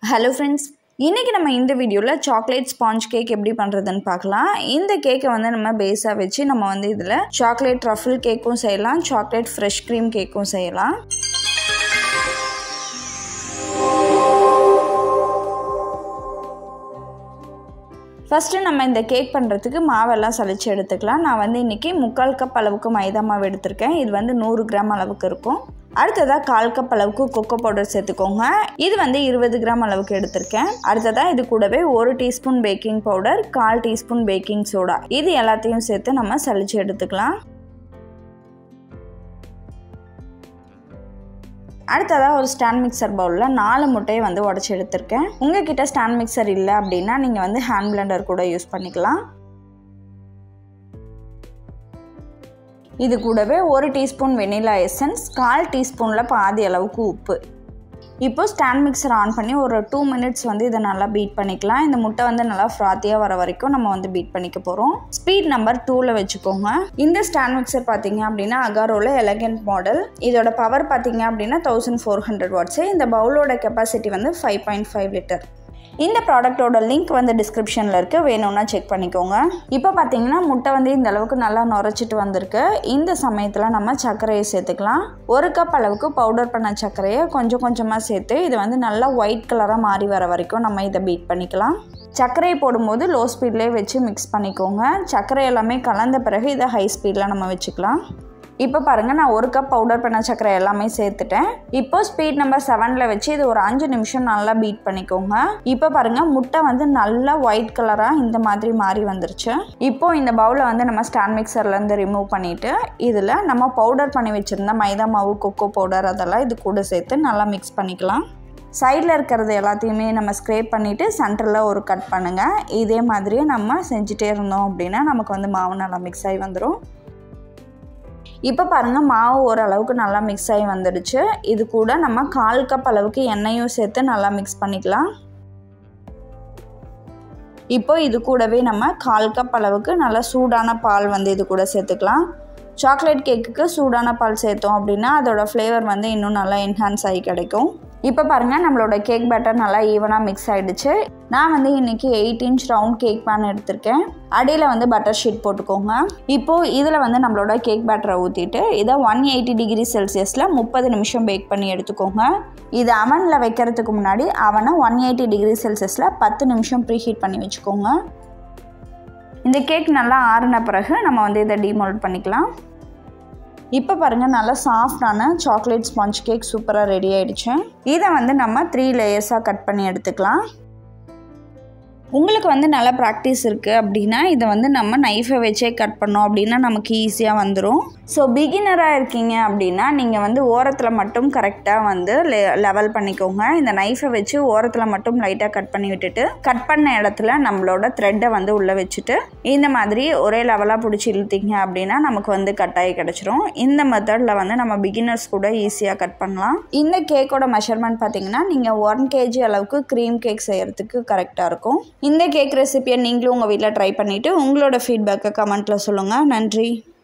hello friends இன்றைக்கி நம்ம இந்த வீடியோவில் சாக்லேட் ஸ்பாஞ்ச் கேக் எப்படி பண்ணுறதுன்னு பார்க்கலாம் இந்த கேக்கை வந்து நம்ம பேஸாக வச்சு நம்ம வந்து இதில் சாக்லேட் ட்ரஃபிள் கேக்கும் செய்யலாம் சாக்லேட் ஃப்ரெஷ் க்ரீம் கேக்கும் செய்யலாம் ஃபஸ்ட்டு நம்ம இந்த கேக் பண்ணுறதுக்கு மாவெல்லாம் சளிச்சு எடுத்துக்கலாம் நான் வந்து இன்றைக்கி முக்கால் கப் அளவுக்கு மைதா மாவு எடுத்திருக்கேன் இது வந்து நூறு கிராம் அளவுக்கு இருக்கும் அடுத்ததாக கால் கப் அளவுக்கு கொக்கோ பவுடர் சேர்த்துக்கோங்க இது வந்து இருபது கிராம் அளவுக்கு எடுத்திருக்கேன் அடுத்ததாக இது கூடவே ஒரு டீஸ்பூன் பேக்கிங் பவுடர் கால் டீஸ்பூன் பேக்கிங் சோடா இது எல்லாத்தையும் சேர்த்து நம்ம சளிச்சு எடுத்துக்கலாம் அடுத்ததாக ஒரு ஸ்டாண்ட் மிக்சர் பவுலில் நாலு முட்டையை வந்து உடச்சி எடுத்திருக்கேன் உங்ககிட்ட ஸ்டாண்ட் மிக்சர் இல்லை அப்படின்னா நீங்கள் வந்து ஹேண்ட் பிளெண்டர் கூட யூஸ் பண்ணிக்கலாம் இது கூடவே ஒரு டீஸ்பூன் வெனிலா எசன்ஸ் கால் டீஸ்பூனில் பாதி அளவுக்கு உப்பு இப்போ ஸ்டாண்ட் மிக்சர் ஆன் பண்ணி ஒரு டூ மினிட்ஸ் வந்து இதை நல்லா பீட் பண்ணிக்கலாம் இந்த முட்டை வந்து நல்லா ஃப்ராத்தியாக வர வரைக்கும் நம்ம வந்து பீட் பண்ணிக்க போகிறோம் ஸ்பீட் நம்பர் டூவில் வச்சுக்கோங்க இந்த ஸ்டாண்ட் மிக்சர் பார்த்தீங்க அப்படின்னா அகாரோவில் எலகண்ட் மாடல் இதோட பவர் பார்த்தீங்க அப்படின்னா தௌசண்ட் ஃபோர் ஹண்ட்ரட் வாட்ஸு இந்த பவுலோட கெப்பாசிட்டி வந்து ஃபைவ் பாயிண்ட் ஃபைவ் லிட்டர் இந்த ப்ராடக்ட்டோட லிங்க் வந்து டிஸ்கிரிப்ஷனில் இருக்குது வேணும்னா செக் பண்ணிக்கோங்க இப்போ பார்த்தீங்கன்னா முட்டை வந்து இந்த அளவுக்கு நல்லா நுரைச்சிட்டு வந்திருக்கு இந்த சமயத்தில் நம்ம சர்க்கரையை சேர்த்துக்கலாம் ஒரு கப் அளவுக்கு பவுடர் பண்ண சர்க்கரையை கொஞ்சம் கொஞ்சமாக சேர்த்து இது வந்து நல்லா ஒயிட் கலராக மாறி வர வரைக்கும் நம்ம இதை பீட் பண்ணிக்கலாம் சர்க்கரையை போடும்போது லோ ஸ்பீட்லேயே வச்சு மிக்ஸ் பண்ணிக்கோங்க சர்க்கரை எல்லாமே கலந்த பிறகு இதை ஹை ஸ்பீடில் நம்ம வச்சுக்கலாம் இப்போ பாருங்கள் நான் ஒரு கப் பவுடர் பண்ண சர்க்கரை எல்லாமே சேர்த்துட்டேன் இப்போ ஸ்பீட் நம்பர் செவனில் வச்சு இது ஒரு அஞ்சு நிமிஷம் நல்லா பீட் பண்ணிக்கோங்க இப்போ பாருங்கள் முட்டை வந்து நல்லா ஒயிட் கலராக இந்த மாதிரி மாறி வந்துருச்சு இப்போ இந்த பவுலை வந்து நம்ம ஸ்டாண்ட் மிக்சர்லேருந்து ரிமூவ் பண்ணிவிட்டு இதில் நம்ம பவுடர் பண்ணி வச்சுருந்த மைதா மாவு கொக்கோ பவுடர் அதெல்லாம் இது கூட சேர்த்து நல்லா மிக்ஸ் பண்ணிக்கலாம் சைடில் இருக்கிறது எல்லாத்தையுமே நம்ம ஸ்க்ரேப் பண்ணிவிட்டு சென்டரில் ஒரு கட் பண்ணுங்கள் இதே மாதிரியே நம்ம செஞ்சுட்டே இருந்தோம் அப்படின்னா நமக்கு வந்து மாவு நல்லா மிக்ஸ் ஆகி வந்துடும் இப்போ பாருங்கள் மாவு ஓரளவுக்கு நல்லா மிக்ஸ் ஆகி வந்துடுச்சு இது கூட நம்ம கால் கப் அளவுக்கு எண்ணெயும் சேர்த்து நல்லா மிக்ஸ் பண்ணிக்கலாம் இப்போ இது கூடவே நம்ம கால் கப் அளவுக்கு நல்லா சூடான பால் வந்து இது கூட சேர்த்துக்கலாம் சாக்லேட் கேக்குக்கு சூடான பால் சேர்த்தோம் அப்படின்னா அதோட ஃப்ளேவர் வந்து இன்னும் நல்லா என்ஹான்ஸ் ஆகி கிடைக்கும் இப்போ பாருங்கள் நம்மளோட கேக் பேட்டர் நல்லா ஈவனாக மிக்ஸ் ஆகிடுச்சு நான் வந்து இன்றைக்கி eight inch round cake pan எடுத்திருக்கேன் அடியில் வந்து பட்டர் ஷீட் போட்டுக்கோங்க இப்போது இதில் வந்து நம்மளோட கேக் பேட்டரை ஊற்றிட்டு இதை ஒன் எயிட்டி டிகிரி செல்சியஸில் முப்பது நிமிஷம் பேக் பண்ணி எடுத்துக்கோங்க இது அவனில் வைக்கிறதுக்கு முன்னாடி அவனை ஒன் எயிட்டி டிகிரி செல்சியஸில் பத்து நிமிஷம் ப்ரீ ஹீட் பண்ணி வச்சுக்கோங்க இந்த கேக் நல்லா ஆறின பிறகு நம்ம வந்து இதை டிமோல்ட் பண்ணிக்கலாம் இப்போ பாருங்கள் நல்லா சாஃப்டான சாக்லேட் ஸ்பாஞ்ச் கேக் சூப்பராக ரெடி ஆகிடுச்சு இதை வந்து நம்ம த்ரீ லேயர்ஸாக கட் பண்ணி எடுத்துக்கலாம் உங்களுக்கு வந்து நல்லா ப்ராக்டிஸ் இருக்குது அப்படின்னா இதை வந்து நம்ம நைஃபை வச்சே கட் பண்ணோம் அப்படின்னா நமக்கு ஈஸியாக வந்துடும் ஸோ பிகினராக இருக்கீங்க அப்படின்னா நீங்கள் வந்து ஓரத்தில் மட்டும் கரெக்டாக வந்து லெ லெவல் பண்ணிக்கோங்க இந்த நைஃபை வச்சு ஓரத்தில் மட்டும் லைட்டாக கட் பண்ணி விட்டுட்டு கட் பண்ண இடத்துல நம்மளோட த்ரெட்டை வந்து உள்ளே வச்சுட்டு இந்த மாதிரி ஒரே லெவலாக பிடிச்சி இழுத்தீங்க அப்படின்னா நமக்கு வந்து கட்டாயி கிடச்சிரும் இந்த மெத்தடில் வந்து நம்ம பிகினர்ஸ் கூட ஈஸியாக கட் பண்ணலாம் இந்த கேக்கோட மெஷர்மெண்ட் பார்த்தீங்கன்னா நீங்கள் ஒன் கேஜி அளவுக்கு க்ரீம் கேக் செய்கிறதுக்கு கரெக்டாக இருக்கும் இந்த கேக் ரெசிபியை நீங்களும் உங்கள் வீட்டில் ட்ரை பண்ணிவிட்டு உங்களோட ஃபீட்பேக்கை கமெண்ட்டில் சொல்லுங்கள் நன்றி